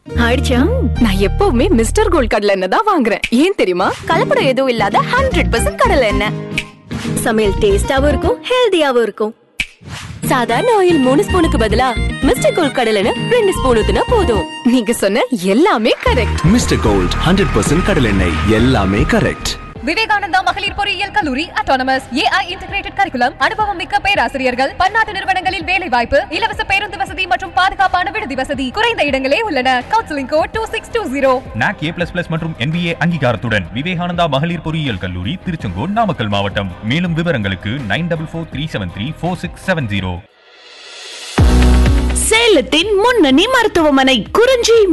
ஆயிடுச்சா நான் எப்பவுமே மிஸ்டர் கோல்ட் கடலை எண்ணெய் தான் வாங்குறேன் ஏன் தெரியுமா கலப்படம் எதுவும் இல்லாத ஹண்ட்ரட் பர்சன்ட் கடலை எண்ணெய் சமையல் டேஸ்டாவும் இருக்கும் ஹெல்தியாவும் இருக்கும் சாதாரண ஆயில் மூணு ஸ்பூனுக்கு பதிலா மிஸ்டர் கோல்ட் கடலை எண்ணெய் ரெண்டு ஸ்பூன் ஊத்துனா போதும் நீங்க சொன்ன எல்லாமே correct mister Gold hundred percent கடலெண்ணெய் எல்லாமே கரெக்ட் விவேகானந்தா மகளிர் பொறியியல் கல்லூரி அட்டானமஸ் ஏஐ இன்டிகிரேட்டட் கரிக்குலம் அனுபவம் மிக்க பேராசிரியர்கள் பன்னாட்டு நிறுவனங்களில் வேலை வாய்ப்பு இலவச பேருந்து வசதி மற்றும் பாதுகாப்பான விடுதி வசதி குறைந்த இடங்களே உள்ளன counselling code two six two zero NAAC A plus plus மற்றும் என்பிஏ அங்கீகாரத்துடன் விவேகானந்தா மகளிர் பொறியியல் கல்லூரி திருச்செங்கோடு நாமக்கல் மாவட்டம் மேலும் விவரங்களுக்கு nine double four three seven three four six seven zero சேலத்தின் முன்னணி மருத்துவமனை குறிஞ்சி